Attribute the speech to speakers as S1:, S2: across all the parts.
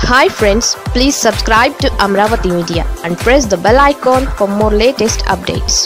S1: hi friends please subscribe to Amaravati media and press the bell icon for more latest updates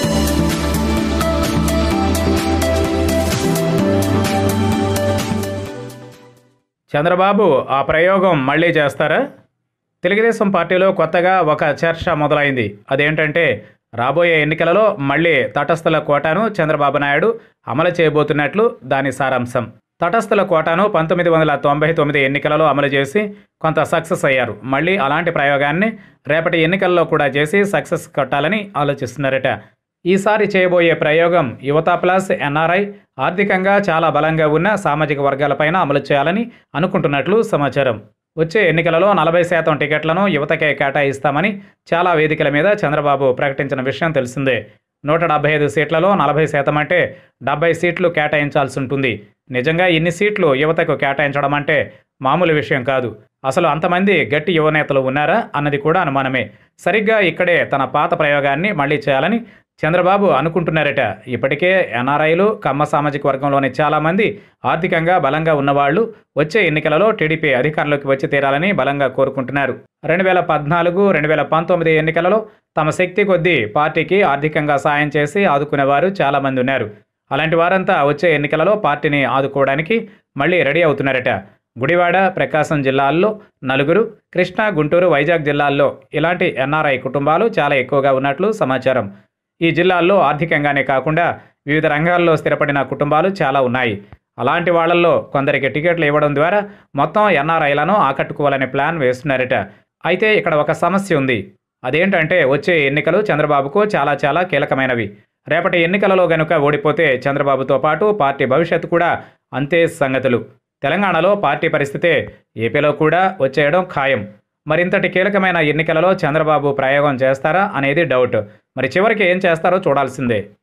S2: Chandrababu ఆ ప్రయోగం మళ్ళీ చేస్తారా తెలుగుదేశం పార్టీలో కొత్తగా ఒక చర్చ మొదలైంది అదేంటంటే రాబోయే ఎన్నికలలో మళ్ళీ తటస్థుల కోటాను చంద్రబాబు నాయుడు అమలు చేయబోతున్నట్లు దాని సారాంశం తటస్థుల కోటాను పంతొమ్మిది వందల తొంభై తొమ్మిది ఎన్నికలలో అమలు చేసి కొంత సక్సెస్ అయ్యారు మళ్ళీ అలాంటి ప్రయోగాన్ని రేపటి ఎన్నికల్లో కూడా చేసి సక్సెస్ కొట్టాలని ఆలోచిస్తున్నారట ఈసారి చేయబోయే ప్రయోగం యువత ప్లస్ ఎన్ఆర్ఐ ఆర్థికంగా చాలా బలంగా ఉన్న సామాజిక వర్గాలపైన అమలు చేయాలని అనుకుంటున్నట్లు సమాచారం వచ్చే ఎన్నికలలో నలభై శాతం టికెట్లను యువతకే కేటాయిస్తామని చాలా వేదికల మీద చంద్రబాబు ప్రకటించిన విషయం తెలిసిందే నూట డెబ్బై ఐదు సీట్లలో నలభై శాతం అంటే డెబ్బై సీట్లు కేటాయించాల్సి ఉంటుంది నిజంగా ఇన్ని సీట్లు యువతకు కేటాయించడం అంటే మామూలు విషయం కాదు అసలు అంతమంది గట్టి యువనేతలు ఉన్నారా అన్నది కూడా అనుమానమే సరిగ్గా ఇక్కడే తన పాత ప్రయోగాన్ని మళ్ళీ చేయాలని చంద్రబాబు అనుకుంటున్నారట ఇప్పటికే ఎన్ఆర్ఐలు కమ్మ సామాజిక వర్గంలోని చాలామంది ఆర్థికంగా బలంగా ఉన్నవాళ్లు వచ్చే ఎన్నికలలో టీడీపీ అధికారంలోకి వచ్చి తీరాలని బలంగా కోరుకుంటున్నారు రెండు వేల పద్నాలుగు రెండు వేల పంతొమ్మిది ఎన్నికలలో తమ శక్తి కొద్దీ పార్టీకి ఆర్థికంగా సాయం చేసి ఆదుకునేవారు చాలామంది ఉన్నారు అలాంటి వారంతా వచ్చే ఎన్నికలలో పార్టీని ఆదుకోవడానికి మళ్ళీ రెడీ అవుతున్నారట గుడివాడ ప్రకాశం జిల్లాల్లో నలుగురు కృష్ణా గుంటూరు వైజాగ్ జిల్లాల్లో ఇలాంటి ఎన్ఆర్ఐ కుటుంబాలు చాలా ఎక్కువగా ఉన్నట్లు సమాచారం ఈ జిల్లాల్లో ఆర్థికంగానే కాకుండా వివిధ రంగాల్లో స్థిరపడిన కుటుంబాలు చాలా ఉన్నాయి అలాంటి వాళ్ళల్లో కొందరికి టికెట్లు ఇవ్వడం ద్వారా మొత్తం ఎన్ఆర్ఐలను ఆకట్టుకోవాలనే ప్లాన్ వేస్తున్నారట అయితే ఇక్కడ ఒక సమస్య ఉంది అదేంటంటే వచ్చే ఎన్నికలు చంద్రబాబుకు చాలా చాలా కీలకమైనవి రేపటి ఎన్నికలలో గనుక ఓడిపోతే చంద్రబాబుతో పాటు పార్టీ భవిష్యత్తు కూడా అంతే సంగతులు తెలంగాణలో పార్టీ పరిస్థితే ఏపీలో కూడా వచ్చేయడం ఖాయం మరింతటి కీలకమైన ఎన్నికలలో చంద్రబాబు ప్రయోగం చేస్తారా అనేది డౌట్ మరి చివరికి ఏం చేస్తారో చూడాల్సిందే